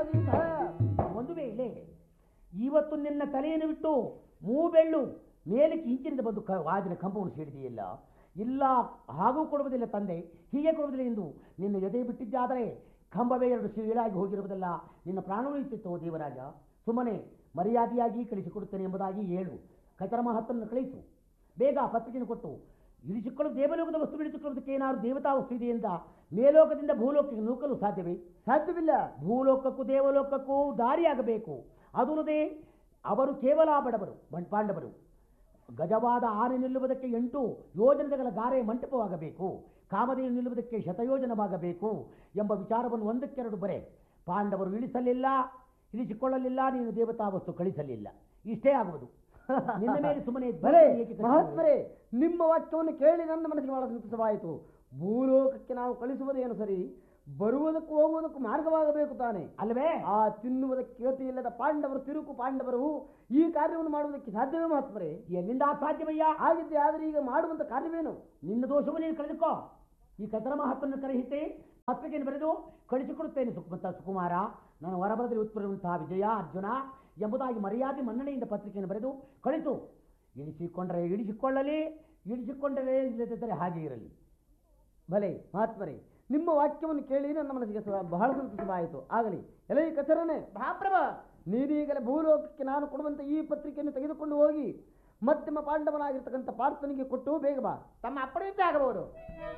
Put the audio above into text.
ಮಾಡದೀತ ಒಂದು ವೇಳೆ ಇವತ್ತು ನಿನ್ನ ತಲೆಯನ್ನು ಬಿಟ್ಟು ಮೂಬೆಳ್ಳು ಮೇಲಕ್ಕೆ ಇಂಚಿನಿಂದ ಬಂದು ಕ ವಾಜಿನ ಕಂಬವನ್ನು ಸೇರಿದೆಯಲ್ಲ ಇಲ್ಲ ಹಾಗೂ ಕೊಡುವುದಿಲ್ಲ ತಂದೆ ಹೀಗೆ ಕೊಡುವುದಿಲ್ಲ ಎಂದು ನಿನ್ನ ಎದೆ ಬಿಟ್ಟಿದ್ದಾದರೆ ಕಂಬವೇ ಎರಡು ಸೀಳಾಗಿ ಹೋಗಿರುವುದಲ್ಲ ನಿನ್ನ ಪ್ರಾಣವೂ ಇತ್ತಿತ್ತು ದೇವರಾಜ ಸುಮ್ಮನೆ ಮರ್ಯಾದೆಯಾಗಿ ಕಳಿಸಿಕೊಡುತ್ತೇನೆ ಎಂಬುದಾಗಿ ಹೇಳು ಕಚರ ಮಹತ್ತನ್ನು ಕಳಿಸು ಬೇಗ ಪತ್ರಿಕೆಯನ್ನು ಕೊಟ್ಟು ಇಳಿಸಿಕೊಳ್ಳಲು ದೇವಲೋಕದ ವಸ್ತು ಇಳಿಸಿಕೊಳ್ಳುವುದಕ್ಕೆ ಏನಾದರೂ ದೇವತಾ ವಸ್ತು ಇದೆಯಿಂದ ಮೇಲೋಕದಿಂದ ಭೂಲೋಕಕ್ಕೆ ನೂಕಲು ಸಾಧ್ಯವೇ ಸಾಧ್ಯವಿಲ್ಲ ಭೂಲೋಕಕ್ಕೂ ದೇವಲೋಕಕ್ಕೂ ದಾರಿಯಾಗಬೇಕು ಅದಲ್ಲದೆ ಅವರು ಕೇವಲ ಬಡವರು ಬಂ- ಪಾಂಡವರು ಗಜವಾದ ಆನೆ ನಿಲ್ಲುವುದಕ್ಕೆ ಎಂಟು ಯೋಜನೆಗಳ ಗಾರೆ ಮಂಟಪವಾಗಬೇಕು ಕಾಮಧೇನು ನಿಲ್ಲುವುದಕ್ಕೆ ಶತಯೋಜನವಾಗಬೇಕು ಎಂಬ ವಿಚಾರವನ್ನು ಒಂದಕ್ಕೆರಡು ಬರೆ ಪಾಂಡವರು ಇಳಿಸಲಿಲ್ಲ ಇಳಿಸಿಕೊಳ್ಳಲಿಲ್ಲ ನೀನು ದೇವತಾ ವಸ್ತು ಕಳಿಸಲಿಲ್ಲ ಇಷ್ಟೇ ಆಗುವುದು ನಿನ್ನ ಮೇಲೆ ಸುಮ್ಮನೆ ಬರೇ ದ್ವೇಷ ಏಕೆ ಕಟ್ಟಿಕೊಳ್ಳುವುದು? ಮಹಾತ್ಮರೇ ನಿಮ್ಮ ವಾಕ್ಯವನ್ನು ಕೇಳಿ ನನ್ನ ಮನಸ್ಸಿಗೆ ಬಹಳ ಸಂತಸವಾಯಿತು ಭೂಲೋಕಕ್ಕೆ ನಾವು ಕಳಿಸುವುದೇನು ಸರಿ ಬರುವುದಕ್ಕೂ ಹೋಗುವುದಕ್ಕೂ ಮಾರ್ಗವಾಗಬೇಕು ತಾನೆ ಅಲ್ವೇ ಆ ತಿನ್ನುವುದಕ್ಕೆ ಗತಿ ಇಲ್ಲದ ಪಾಂಡವರು ತಿರುಕು ಪಾಂಡವರು ಈ ಕಾರ್ಯವನ್ನು ಮಾಡುವುದಕ್ಕೆ ಸಾಧ್ಯವೇ ಮಹಾತ್ಮರೇ ಎಲ್ಲಿಂದ ಸಾಧ್ಯವಯ್ಯ ಆಗಿದ್ದೆ ಆದರೆ ಈಗ ಮಾಡುವಂತ ಕಾರ್ಯವೇನು ನಿನ್ನ ದೋಷವು ನೀನು ಕಳೆದುಕೋ ಈ ಕದರ ಮಹತ್ವವನ್ನು ಕರೆಹಿಸಿ ಪತ್ರಿಕೆಯನ್ನು ಬರೆದು ಕಳಿಸಿಕೊಡುತ್ತೇನೆ ಸುಕುಮಂತ ಸುಕುಮಾರ ನಾನು ಹೊರಬರದಲ್ಲಿ ಉತ್ಪನ್ನವಂತಹ ವಿಜಯ ಅರ್ಜುನ ಎಂಬುದಾಗಿ ಮರ್ಯಾದೆ ಮನ್ನಣೆಯಿಂದ ಪತ್ರಿಕೆಯನ್ನು ಬರೆದು ಕಳಿಸು ಇಳಿಸಿಕೊಂಡರೆ ಇಳಿಸಿಕೊಳ್ಳಲಿ ಇಳಿಸಿಕೊಂಡರೆ ಇಲ್ಲದಿದ್ದರೆ ಹಾಗೆ ಇರಲಿ ಭಲೆ ಮಹಾತ್ಮರೇ ನಿಮ್ಮ ವಾಕ್ಯವನ್ನು ಕೇಳಿ ನನ್ನ ಮನಸ್ಸಿಗೆ ಸ- ಬಹಳ ಸಂತಸವಾಯಿತು ಆಗಲಿ ಎಲೈ ಕಚರನೆ ಮಹಾಪ್ರಭ ನೀನೀಗಲೇ ಭೂಲೋಕಕ್ಕೆ ನಾನು ಕೊಡುವಂತ ಈ ಪತ್ರಿಕೆಯನ್ನು ತೆಗೆದುಕೊಂಡು ಹೋಗಿ ಮಧ್ಯಮ ಪಾಂಡವನಾಗಿರ್ತಕ್ಕಂಥ ಪಾರ್ಥನಿಗೆ ಕೊಟ್ಟು ಬೇಗ ಬಾ ತಮ್ಮ ಅಪ್ಪಣೆಯಿಂದ ಆಗಬಹುದು